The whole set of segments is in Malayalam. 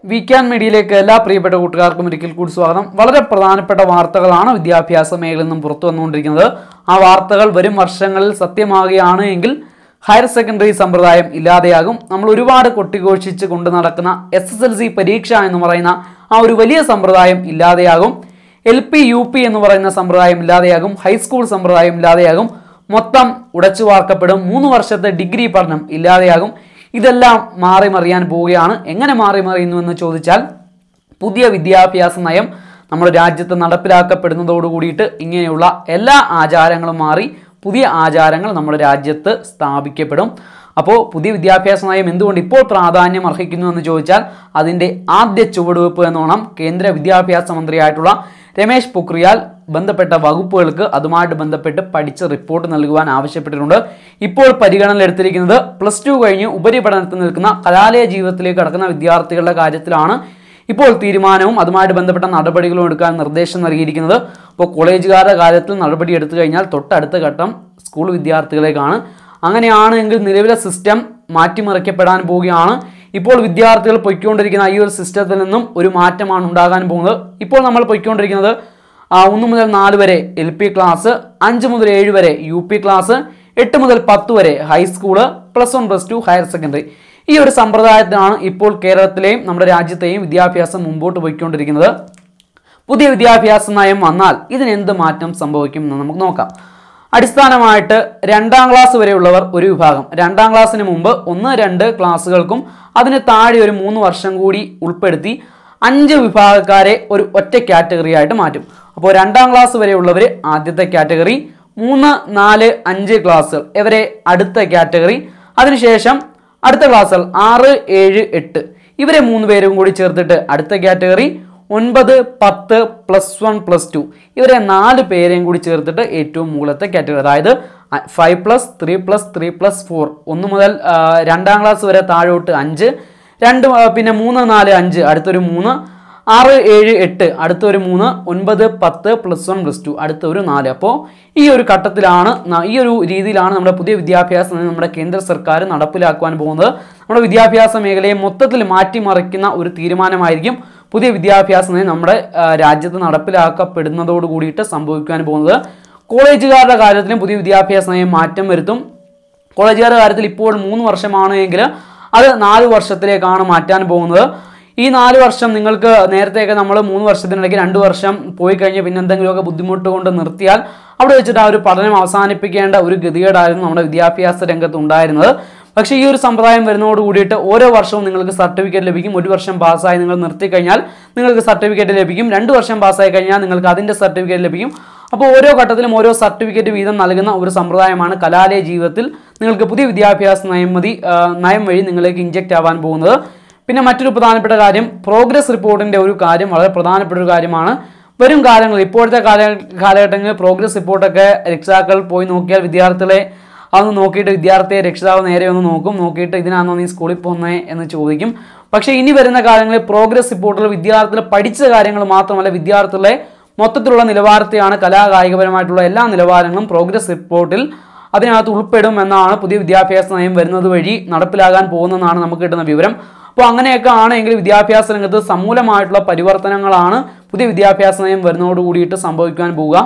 വീക്കാൻ മീഡിയയിലേക്ക് എല്ലാ പ്രിയപ്പെട്ട കൂട്ടുകാർക്കും ഒരിക്കൽ കൂടി സ്വാഗതം വളരെ പ്രധാനപ്പെട്ട വാർത്തകളാണ് വിദ്യാഭ്യാസ മേഖലയിൽ നിന്നും പുറത്തു വന്നുകൊണ്ടിരിക്കുന്നത് ആ വാർത്തകൾ വരും വർഷങ്ങളിൽ സത്യമാകുകയാണ് എങ്കിൽ ഹയർ സെക്കൻഡറി സമ്പ്രദായം ഇല്ലാതെയാകും നമ്മൾ ഒരുപാട് കൊട്ടിഘോഷിച്ച് കൊണ്ട് നടക്കുന്ന എസ് എസ് എൽ സി പരീക്ഷ എന്ന് പറയുന്ന ആ ഒരു വലിയ സമ്പ്രദായം ഇല്ലാതെയാകും എൽ പി യു പി എന്ന് പറയുന്ന സമ്പ്രദായം ഇല്ലാതെയാകും ഹൈസ്കൂൾ സമ്പ്രദായം ഇല്ലാതെയാകും മൊത്തം ഉടച്ചു വാർക്കപ്പെടും മൂന്ന് വർഷത്തെ ഡിഗ്രി പഠനം ഇല്ലാതെയാകും ഇതെല്ലാം മാറി മറിയാൻ പോവുകയാണ് എങ്ങനെ മാറി മറിയുന്നു എന്ന് ചോദിച്ചാൽ പുതിയ വിദ്യാഭ്യാസ നയം നമ്മുടെ രാജ്യത്ത് നടപ്പിലാക്കപ്പെടുന്നതോട് കൂടിയിട്ട് ഇങ്ങനെയുള്ള എല്ലാ ആചാരങ്ങളും മാറി പുതിയ ആചാരങ്ങൾ നമ്മുടെ രാജ്യത്ത് സ്ഥാപിക്കപ്പെടും അപ്പോൾ പുതിയ വിദ്യാഭ്യാസ നയം എന്തുകൊണ്ട് ഇപ്പോൾ പ്രാധാന്യം അർഹിക്കുന്നു എന്ന് ചോദിച്ചാൽ അതിൻ്റെ ആദ്യ ചുവടുവെപ്പ് എന്നോണം കേന്ദ്ര വിദ്യാഭ്യാസ മന്ത്രിയായിട്ടുള്ള രമേശ് പൊക്രിയാൽ ബന്ധപ്പെട്ട വകുപ്പുകൾക്ക് അതുമായിട്ട് ബന്ധപ്പെട്ട് പഠിച്ച് റിപ്പോർട്ട് നൽകുവാൻ ആവശ്യപ്പെട്ടിട്ടുണ്ട് ഇപ്പോൾ പരിഗണനയിൽ എടുത്തിരിക്കുന്നത് പ്ലസ് ടു കഴിഞ്ഞ് ഉപരിപഠനത്തിൽ നിൽക്കുന്ന കലാലയ ജീവിതത്തിലേക്ക് കടക്കുന്ന വിദ്യാർത്ഥികളുടെ കാര്യത്തിലാണ് ഇപ്പോൾ തീരുമാനവും അതുമായിട്ട് ബന്ധപ്പെട്ട നടപടികളും എടുക്കാൻ നിർദ്ദേശം നൽകിയിരിക്കുന്നത് അപ്പോൾ കോളേജുകാരുടെ കാര്യത്തിൽ നടപടി എടുത്തു കഴിഞ്ഞാൽ തൊട്ടടുത്ത ഘട്ടം സ്കൂൾ വിദ്യാർത്ഥികളേക്കാണ് അങ്ങനെയാണ് എങ്കിൽ നിലവിലെ സിസ്റ്റം മാറ്റിമറിക്കപ്പെടാൻ പോവുകയാണ് ഇപ്പോൾ വിദ്യാർത്ഥികൾ പൊയ്ക്കൊണ്ടിരിക്കുന്ന ഈ ഒരു സിസ്റ്റത്തിൽ നിന്നും ഒരു മാറ്റമാണ് ഉണ്ടാകാൻ പോകുന്നത് ഇപ്പോൾ നമ്മൾ പൊയ്ക്കൊണ്ടിരിക്കുന്നത് ആ, ഒന്ന് മുതൽ നാല് വരെ എൽ പി ക്ലാസ് അഞ്ച് മുതൽ ഏഴ് വരെ യു പി ക്ലാസ് എട്ട് മുതൽ പത്ത് വരെ high school plus one plus two higher secondary ഈ ഒരു സമ്പ്രദായത്തിലാണ് ഇപ്പോൾ കേരളത്തിലെയും നമ്മുടെ രാജ്യത്തെയും വിദ്യാഭ്യാസം മുമ്പോട്ട് പോയിക്കൊണ്ടിരിക്കുന്നത് പുതിയ വിദ്യാഭ്യാസ നയം വന്നാൽ ഇതിന് എന്ത് മാറ്റം സംഭവിക്കും എന്ന് നമുക്ക് നോക്കാം അടിസ്ഥാനമായിട്ട് രണ്ടാം ക്ലാസ് വരെയുള്ളവർ ഒരു വിഭാഗം രണ്ടാം ക്ലാസ്സിന് മുമ്പ് ഒന്ന് രണ്ട് ക്ലാസ്സുകൾക്കും അതിന് താഴെ ഒരു മൂന്ന് വർഷം കൂടി ഉൾപ്പെടുത്തി അഞ്ച് വിഭാഗക്കാരെ ഒരു ഒറ്റ കാറ്റഗറി ആയിട്ട് മാറ്റും അപ്പോൾ രണ്ടാം ക്ലാസ് വരെയുള്ളവർ ആദ്യത്തെ കാറ്റഗറി മൂന്ന് നാല് അഞ്ച് ക്ലാസ്സുകൾ ഇവരെ അടുത്ത കാറ്റഗറി അതിനുശേഷം അടുത്ത ക്ലാസ്സുകൾ ആറ് ഏഴ് എട്ട് ഇവരെ മൂന്ന് പേരും കൂടി ചേർത്തിട്ട് അടുത്ത കാറ്റഗറി ഒൻപത് പത്ത് പ്ലസ് വൺ പ്ലസ് ടു ഇവരെ നാല് പേരെയും കൂടി ചേർത്തിട്ട് ഏറ്റവും മുകളിലത്തെ കാറ്റഗറി അതായത് five plus three plus three plus four ഒന്ന് മുതൽ ആ, രണ്ടാം ക്ലാസ് വരെ താഴോട്ട് അഞ്ച് രണ്ട് ആ, പിന്നെ മൂന്ന് നാല് അഞ്ച് അടുത്തൊരു മൂന്ന് ആറ് ഏഴ് എട്ട് അടുത്തൊരു മൂന്ന് ഒൻപത് പത്ത് പ്ലസ് വൺ പ്ലസ് ടു അടുത്ത ഒരു നാല് അപ്പോൾ ഈ ഒരു ഘട്ടത്തിലാണ് ന- ഈ ഒരു രീതിയിലാണ് നമ്മുടെ പുതിയ വിദ്യാഭ്യാസ നയം നമ്മുടെ കേന്ദ്ര സർക്കാർ നടപ്പിലാക്കുവാൻ പോകുന്നത് നമ്മുടെ വിദ്യാഭ്യാസ മേഖലയെ മൊത്തത്തിൽ മാറ്റിമറിക്കുന്ന ഒരു തീരുമാനമായിരിക്കും പുതിയ വിദ്യാഭ്യാസ നയം നമ്മുടെ ആ, രാജ്യത്ത് നടപ്പിലാക്കപ്പെടുന്നതോട് കൂടിയിട്ട് സംഭവിക്കാൻ പോകുന്നത് കോളേജുകാരുടെ കാര്യത്തിലും പുതിയ വിദ്യാഭ്യാസ നയം മാറ്റം വരുത്തും കോളേജുകാരുടെ കാര്യത്തിൽ ഇപ്പോൾ മൂന്ന് വർഷമാണ് എങ്കിൽ അത് നാല് വർഷത്തിലേക്കാണ് മാറ്റാൻ പോകുന്നത് ഈ നാല് വർഷം നിങ്ങൾക്ക് നേരത്തെയൊക്കെ നമ്മൾ മൂന്ന് വർഷത്തിനിടയ്ക്ക് രണ്ട് വർഷം പോയി കഴിഞ്ഞ് പിന്നെ എന്തെങ്കിലുമൊക്കെ ബുദ്ധിമുട്ട് കൊണ്ട് നിർത്തിയാൽ അവിടെ വെച്ചിട്ട് ആ ഒരു പഠനം അവസാനിപ്പിക്കേണ്ട ഒരു ഗതികേടായിരുന്നു നമ്മുടെ വിദ്യാഭ്യാസ രംഗത്ത് ഉണ്ടായിരുന്നത് പക്ഷേ ഈ ഒരു സമ്പ്രദായം വരുന്നതോട് കൂടിയിട്ട് ഓരോ വർഷവും നിങ്ങൾക്ക് സർട്ടിഫിക്കറ്റ് ലഭിക്കും ഒരു വർഷം പാസ്സായി നിങ്ങൾ നിർത്തി കഴിഞ്ഞാൽ നിങ്ങൾക്ക് സർട്ടിഫിക്കറ്റ് ലഭിക്കും രണ്ട് വർഷം പാസ്സായി കഴിഞ്ഞാൽ നിങ്ങൾക്ക് അതിൻ്റെ സർട്ടിഫിക്കറ്റ് ലഭിക്കും അപ്പോൾ ഓരോ ഘട്ടത്തിലും ഓരോ സർട്ടിഫിക്കറ്റ് വീതം നൽകുന്ന ഒരു സമ്പ്രദായമാണ് കലാലയ ജീവിതത്തിൽ നിങ്ങൾക്ക് പുതിയ വിദ്യാഭ്യാസ നയം മതി ആ, നയം വഴി നിങ്ങളിലേക്ക് ഇഞ്ചെക്റ്റ് ആവാൻ പോകുന്നത് പിന്നെ മറ്റൊരു പ്രധാനപ്പെട്ട കാര്യം പ്രോഗ്രസ് റിപ്പോർട്ടിൻ്റെ ഒരു കാര്യം വളരെ പ്രധാനപ്പെട്ട ഒരു കാര്യമാണ് വരും കാലങ്ങളിൽ ഇപ്പോഴത്തെ കാല കാലഘട്ടങ്ങളിൽ പ്രോഗ്രസ് റിപ്പോർട്ടൊക്കെ രക്ഷിതാക്കൾ പോയി നോക്കിയാൽ വിദ്യാർത്ഥികളെ അതൊന്ന് നോക്കിയിട്ട് വിദ്യാർത്ഥിയെ രക്ഷിതാവ് നേരെ ഒന്ന് നോക്കും നോക്കിയിട്ട് ഇതിനാണോ നീ സ്കൂളിൽ പോകുന്നത് എന്ന് ചോദിക്കും പക്ഷേ ഇനി വരുന്ന കാലങ്ങളിൽ പ്രോഗ്രസ് റിപ്പോർട്ടിൽ വിദ്യാർത്ഥികൾ പഠിച്ച കാര്യങ്ങൾ മാത്രമല്ല വിദ്യാർത്ഥികളെ മൊത്തത്തിലുള്ള നിലവാരത്തെയാണ് കലാകായികപരമായിട്ടുള്ള എല്ലാ നിലവാരങ്ങളും പ്രോഗ്രസ് റിപ്പോർട്ടിൽ അതിനകത്ത് ഉൾപ്പെടും എന്നാണ് പുതിയ വിദ്യാഭ്യാസ നയം വരുന്നത് വഴി നടപ്പിലാകാൻ പോകുന്നതെന്നാണ് നമുക്ക് കിട്ടുന്ന വിവരം അപ്പോൾ അങ്ങനെയൊക്കെ ആണെങ്കിൽ വിദ്യാഭ്യാസ രംഗത്ത് സമൂലമായിട്ടുള്ള പരിവർത്തനങ്ങളാണ് പുതിയ വിദ്യാഭ്യാസ നയം വരുന്നതോട് കൂടിയിട്ട് സംഭവിക്കാൻ പോവുക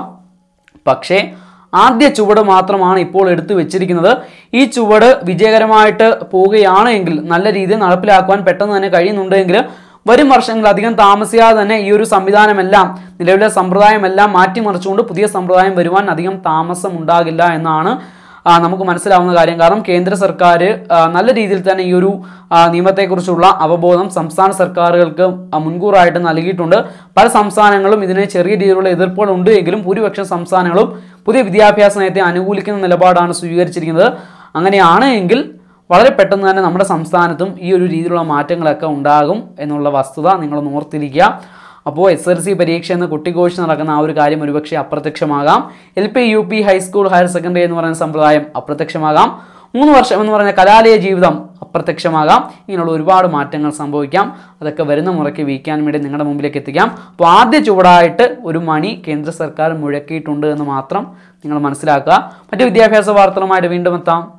പക്ഷേ ആദ്യ ചുവട് മാത്രമാണ് ഇപ്പോൾ എടുത്തു വെച്ചിരിക്കുന്നത് ഈ ചുവട് വിജയകരമായിട്ട് പോവുകയാണ് എങ്കിൽ നല്ല രീതിയിൽ നടപ്പിലാക്കുവാൻ പെട്ടെന്ന് തന്നെ കഴിയുന്നുണ്ടെങ്കിൽ വരും വർഷങ്ങളിൽ അധികം താമസിയാതെ തന്നെ ഈ ഒരു സംവിധാനമെല്ലാം നിലവിലെ സമ്പ്രദായമെല്ലാം മാറ്റിമറിച്ചുകൊണ്ട് പുതിയ സമ്പ്രദായം വരുവാൻ അധികം താമസം ഉണ്ടാകില്ല എന്നാണ് ആ, നമുക്ക് മനസ്സിലാവുന്ന കാര്യം കാരണം കേന്ദ്ര സർക്കാർ ആ, നല്ല രീതിയിൽ തന്നെ ഈ ഒരു ആ, നിയമത്തെക്കുറിച്ചുള്ള അവബോധം സംസ്ഥാന സർക്കാരുകൾക്ക് ആ, മുൻകൂറായിട്ട് നൽകിയിട്ടുണ്ട് പല സംസ്ഥാനങ്ങളും ഇതിന് ചെറിയ രീതിയിലുള്ള എതിർപ്പുകൾ ഉണ്ട് എങ്കിലും ഭൂരിപക്ഷം സംസ്ഥാനങ്ങളും പുതിയ വിദ്യാഭ്യാസ നയത്തെ അനുകൂലിക്കുന്ന നിലപാടാണ് സ്വീകരിച്ചിരിക്കുന്നത് അങ്ങനെയാണ് എങ്കിൽ വളരെ പെട്ടെന്ന് തന്നെ നമ്മുടെ സംസ്ഥാനത്തും ഈ ഒരു രീതിയിലുള്ള മാറ്റങ്ങളൊക്കെ ഉണ്ടാകും എന്നുള്ള വസ്തുത നിങ്ങളൊന്ന് ഓർത്തിരിക്കുക അപ്പോൾ എസ് എൽ സി പരീക്ഷ എന്ന് കുട്ടിഘോഷിച്ച് നടക്കുന്ന ആ ഒരു കാര്യം ഒരുപക്ഷെ അപ്രത്യക്ഷമാകാം L P U P high school higher secondary എന്ന് പറയുന്ന സമ്പ്രദായം അപ്രത്യക്ഷമാകാം മൂന്ന് വർഷം എന്ന് പറഞ്ഞ കലാലയ ജീവിതം അപ്രത്യക്ഷമാകാം ഇങ്ങനെയുള്ള ഒരുപാട് മാറ്റങ്ങൾ സംഭവിക്കാം അതൊക്കെ വരുന്ന മുറയ്ക്ക് വീക്കാൻ വേണ്ടി നിങ്ങളുടെ മുമ്പിലേക്ക് എത്തിക്കാം അപ്പോൾ ആദ്യ ചുവടായിട്ട് ഒരു മണി കേന്ദ്ര സർക്കാർ മുഴക്കിയിട്ടുണ്ട് എന്ന് മാത്രം നിങ്ങൾ മനസ്സിലാക്കുക മറ്റു വിദ്യാഭ്യാസ വാർത്തകളുമായിട്ട് വീണ്ടും എത്താം